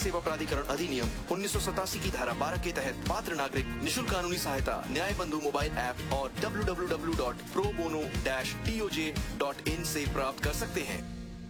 सेवा प्राधिकरण अधिनियम उन्नीस की धारा 12 के तहत पात्र नागरिक निशुल्क कानूनी सहायता न्याय बंधु मोबाइल ऐप और www.probono-toj.in से प्राप्त कर सकते हैं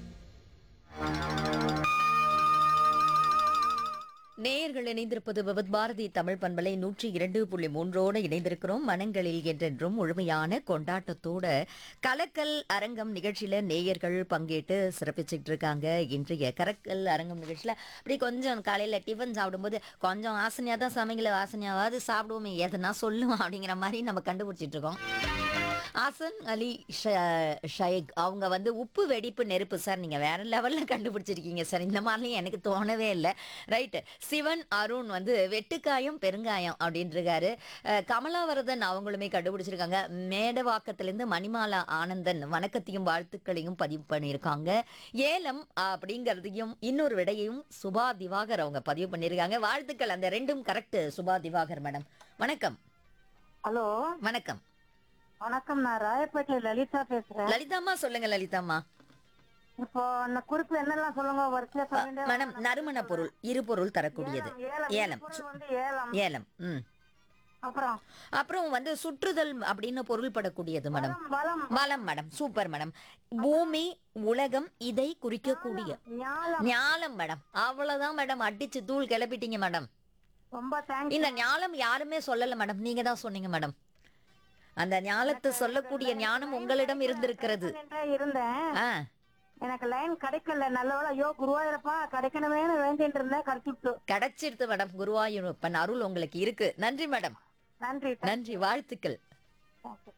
நேயர்கள் இணைந்திருப்பது விவத் பாரதி தமிழ் பண்பலை நூற்றி இரண்டு புள்ளி மூன்றோடு இணைந்திருக்கிறோம் மனங்களில் என்றென்றும் முழுமையான கொண்டாட்டத்தோட கலக்கல் அரங்கம் நிகழ்ச்சியில நேயர்கள் பங்கேற்று சிறப்பிச்சுட்டு இருக்காங்க இன்றைய கரக்கல் அரங்கம் நிகழ்ச்சியில அப்படி கொஞ்சம் காலையில டிஃபன் சாப்பிடும்போது கொஞ்சம் ஆசனையா தான் சமைக்கல ஆசனையாவது சாப்பிடுவோமே எதனா சொல்லுவோம் அப்படிங்கிற மாதிரி நம்ம கண்டுபிடிச்சிட்டு இருக்கோம் ஆசன் அலி ஷ- ஷைக் அவங்க வந்து உப்பு வெடிப்பு நெருப்பு சார் நீங்க வேற லெவல்ல கண்டுபிடிச்சிருக்கீங்க சார் இந்த மாதிரிலாம் எனக்கு தோணவே இல்லை ரைட் சிவன் அருண் வந்து வெட்டுக்காயம் பெருங்காயம் அப்படின்னு இருக்காரு அஹ், கமலாவரதன் அவங்களுமே கண்டுபிடிச்சிருக்காங்க மேடவாக்கத்திலிருந்து மணிமாலா ஆனந்தன் வணக்கத்தையும் வாழ்த்துக்களையும் பதிவு பண்ணியிருக்காங்க ஏலம் அப்படிங்கிறதையும் இன்னொரு விடையையும் சுபா திவாகர் அவங்க பதிவு பண்ணியிருக்காங்க வாழ்த்துக்கள் அந்த ரெண்டும் கரெக்ட் சுபா திவாகர் மேடம் வணக்கம் ஹலோ வணக்கம் வணக்கம் நான் ராயப்பேட்டை லலிதா பேசுறேன் லலிதாம்மா சொல்லுங்க லலிதாம்மா இப்போ அந்த குறிப்பு என்னெல்லாம் சொல்லுங்க வரிசையா சொல்லிட்டே மேடம் நறுமண பொருள் இரு பொருள் தரக்கூடியது ஏலம், ஏலம் பொருள் வந்து ஏலம் ஏலம் ம் அப்புறம் அப்புறம் வந்து சுற்றுதல் அப்படின்னு பொருள்படக்கூடியது மேடம் வளம், வளம் வளம் மேடம் சூப்பர் மேடம் பூமி உலகம் இதை குறிக்கக்கூடிய ஞாலம் ஞாலம் மேடம் அவ்வளவுதான் மேடம் அடிச்சு தூள் கிளப்பிட்டீங்க மேடம் ரொம்ப தேங்க்ஸ் இந்த ஞாலம் யாருமே சொல்லல மேடம் நீங்க தான் சொன்னீங்க மேடம் அந்த ஞாலத்தை சொல்லக்கூடிய ஞானம் உங்களிடம் இருந்திருக்கிறது இருந்தேன் ஆ எனக்கு லைன் கிடைக்கல நல்லவேளை ஐயோ குருவாயிரப்பா கிடைக்கணுமேனு வேண்டிட்டு இருந்தேன் கிடைச்சிட்டு கிடைச்சிருது மேடம் குருவாயூரப்பன் அருள் உங்களுக்கு இருக்கு நன்றி மேடம் நன்றி நன்றி வாழ்த்துக்கள் தேங்க்யூ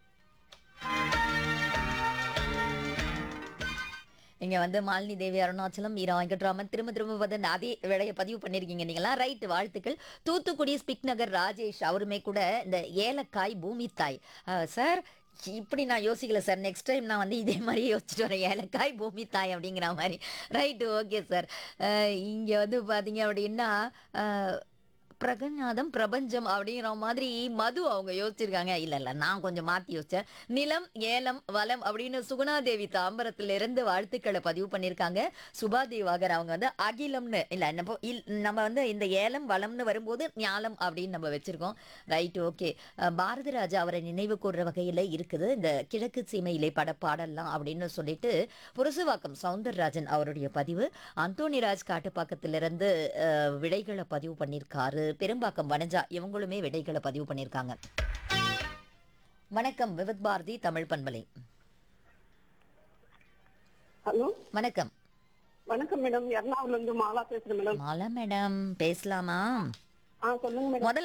இங்க வந்து மாலினி தேவி அருணாச்சலம் ஈரா வெங்கட்ராமன் திரும்ப திரும்ப வந்து அதே விடைய பதிவு பண்ணிருக்கீங்க நீங்களா ரைட் வாழ்த்துக்கள் தூத்துக்குடி ஸ்பிக் நகர் ராஜேஷ் அவருமே கூட இந்த ஏலக்காய் பூமி தாய் சார் இப்படி நான் யோசிக்கல சார் நெக்ஸ்ட் டைம் நான் வந்து இதே மாதிரி யோசிச்சுட்டு வரேன் ஏலக்காய் பூமி தாய் அப்படிங்கிற மாதிரி ரைட்டு ஓகே சார் இங்க வந்து பாத்தீங்க அப்படின்னா அஹ், பிரகநாதம் பிரபஞ்சம் அப்படிங்கிற மாதிரி மது அவங்க யோசிச்சிருக்காங்க இல்ல இல்ல நான் கொஞ்சம் மாத்தி யோசிச்சேன் நிலம் ஏலம் வளம் அப்படின்னு சுகுணாதேவி தாம்பரத்திலிருந்து வாழ்த்துக்களை பதிவு பண்ணியிருக்காங்க சுபாதேவாகர் அவங்க வந்து அகிலம்னு இல்ல நம்ம இல்- நம்ம வந்து இந்த ஏலம் வளம்னு வரும்போது ஞாலம் அப்படின்னு நம்ம வச்சிருக்கோம் ரைட் ஓகே பாரதி ராஜா அவரை நினைவு கூறுற வகையில இருக்குது இந்த கிழக்கு சீமையிலே பட பாடலாம் அப்படின்னு சொல்லிட்டு புரசுவாக்கம் சவுந்தரராஜன் அவருடைய பதிவு அந்தோணிராஜ் காட்டுப்பாக்கத்திலிருந்து அஹ், விடைகளை பதிவு பண்ணியிருக்காரு பெரும்பாக்கம் வனஜா இவங்களுமே விடைகளை பதிவு பண்ணியிருக்காங்க வணக்கம் விவித் பாரதி தமிழ் பண்பலை ஹலோ வணக்கம் வணக்கம் மேடம் எர்ணாகுளம்ல இருந்து மாலா பேசுறேன் மேடம் மாலா மேடம் பேசலாமா ஆ சொல்லுங்க மேடம் முதல்ல